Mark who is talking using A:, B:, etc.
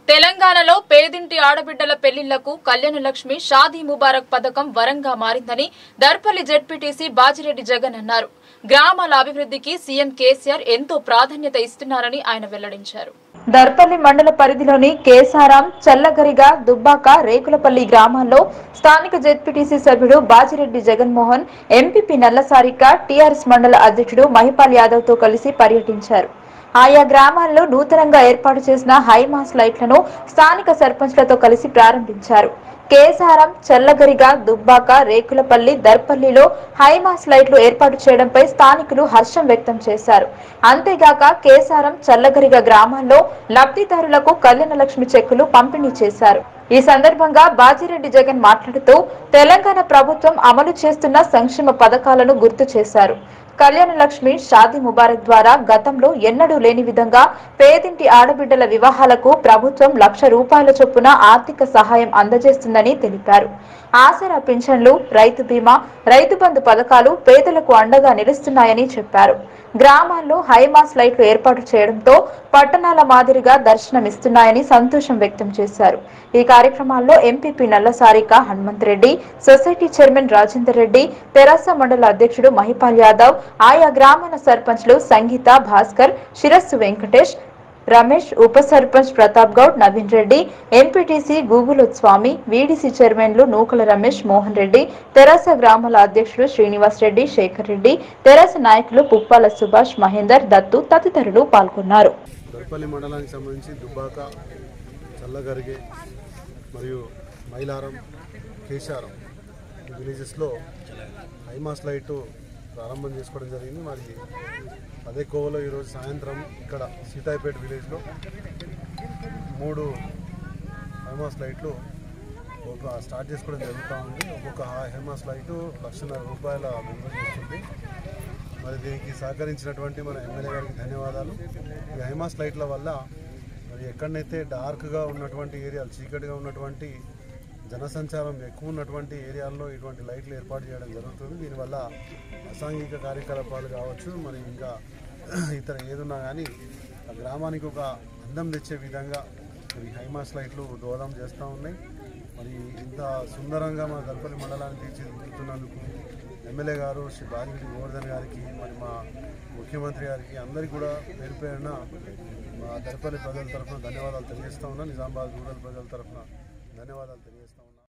A: తెలంగాణలో పేదింటి ఆడబిడ్డల పెళ్లిళ్లకు కళ్యాణ లక్ష్మి షాదీ ముబారక్ పథకం వరంగా మారిందని దర్పల్లి జెడ్పీటీసీ బాజిరెడ్డి జగన్ అన్నారు గ్రామాల అభివృద్ధికి సీఎం కేసీఆర్ ఎంతో ప్రాధాన్యత ఇస్తున్నారని ఆయన వెల్లడించారు దర్పల్లి మండల పరిధిలోని కేసారాం చల్లగరిగా దుబ్బాక రేకులపల్లి గ్రామాల్లో స్థానిక జెడ్పీటీసీ సభ్యుడు బాజిరెడ్డి జగన్మోహన్ ఎంపీపీ నల్లసారిక టీఆర్ఎస్ మండల అధ్యక్షుడు మహిపాల్ యాదవ్ తో కలిసి పర్యటించారు ఆయా గ్రామాల్లో నూతనంగా ఏర్పాటు చేసిన హైమాస్ లైట్లను స్థానిక సర్పంచ్లతో కలిసి ప్రారంభించారు కేసారం చల్లగరిగా దుబ్బాక రేకులపల్లి దర్పల్లిలో హైమాస్ లైట్లు ఏర్పాటు చేయడంపై స్థానికులు హర్షం వ్యక్తం చేశారు అంతేగాక కేసారం చల్లగరిగా గ్రామాల్లో లబ్ధిదారులకు కళ్యాణ లక్ష్మి చెక్కులు పంపిణీ చేశారు ఈ సందర్భంగా బాజిరెడ్డి జగన్ మాట్లాడుతూ తెలంగాణ ప్రభుత్వం అమలు చేస్తున్న సంక్షేమ పథకాలను గుర్తు చేశారు కళ్యాణ లక్ష్మి షాదీ ముబారక్ ద్వారా గతంలో ఎన్నడూ లేని విధంగా పేదింటి ఆడబిడ్డల వివాహాలకు ప్రభుత్వం లక్ష రూపాయల చొప్పున ఆర్థిక సహాయం అందజేస్తుందని తెలిపారు ఆసరా పింఛన్లు రైతు బీమా రైతు బంధు పథకాలు పేదలకు అండగా నిలుస్తున్నాయని చెప్పారు గ్రామాల్లో హైమాస్ లైట్లు ఏర్పాటు చేయడంతో పట్టణాల మాదిరిగా దర్శనమిస్తున్నాయని సంతోషం వ్యక్తం చేశారు ఈ కార్యక్రమాల్లో MPP Nallasarika Hanumanth Reddy society chairman Rajender Reddy తెరాస మండల అధ్యక్షుడు మహిపాల్ యాదవ్ ఆయా గ్రామాల సర్పంచ్లు సంగీత భాస్కర్ శిరస్సు వెంకటేష్ రమేష్ ఉప సర్పంచ్ ప్రతాప్ గౌడ్ నవీన్ రెడ్డి ఎంపీటీసీ గూగుల్ స్వామి వీడీసీ చైర్మన్లు నూకల రమేష్ మోహన్ రెడ్డి తెరాస గ్రామాల అధ్యక్షుడు శ్రీనివాస్ రెడ్డి శేఖర్ రెడ్డి తెరాస నాయకులు పుప్పాల సుభాష్ మహేందర్ దత్తు తదితరులు పాల్గొన్నారు
B: దర్పల్లి మండలానికి సంబంధించి దుబ్బాక చల్లగరిగే మరియు మైలారం కేశారం ఈ విలేజెస్లో హైమాస్ లైట్ ప్రారంభం చేసుకోవడం జరిగింది మరి అదే కోవలో ఈరోజు సాయంత్రం ఇక్కడ సీతాయిపేట విలేజ్లో మూడు హైమాస్ లైట్లు ఒక స్టార్ట్ చేసుకోవడం జరుగుతూ ఉంది ఒక్కొక్క హైమాస్ లైటు లక్షన్నర రూపాయల విలువ చేస్తుంది మరి దీనికి సహకరించినటువంటి మన ఎమ్మెల్యే గారికి ధన్యవాదాలు ఈ హైమాస్ లైట్ల వల్ల మరి ఎక్కడనైతే డార్క్గా ఉన్నటువంటి ఏరియాలు చీకటిగా ఉన్నటువంటి జనసంచారం ఎక్కువ ఉన్నటువంటి ఏరియాల్లో ఇటువంటి లైట్లు ఏర్పాటు చేయడం జరుగుతుంది దీనివల్ల అసాంఘిక కార్యకలాపాలు కావచ్చు మరి ఇంకా ఇతర ఏదున్నా కానీ ఆ గ్రామానికి ఒక అందం తెచ్చే విధంగా ఈ హైమాస్ లైట్లు దోహదం చేస్తూ ఉన్నాయి మరి ఇంత సుందరంగా మన దర్పల్లి మండలాన్ని తీర్చిదిద్దుతున్నందుకు ఎమ్మెల్యే గారు శ్రీ బాజిరెడ్డి గోవర్ధన్ గారికి మరి మా ముఖ్యమంత్రి గారికి అందరికీ కూడా పేరు పేరున మా దర్పల్లి ప్రజల తరఫున ధన్యవాదాలు తెలియజేస్తా ఉన్నా నిజామాబాద్ రూరల్ ప్రజల తరఫున ధన్యవాదాలు తెలియజేస్తాను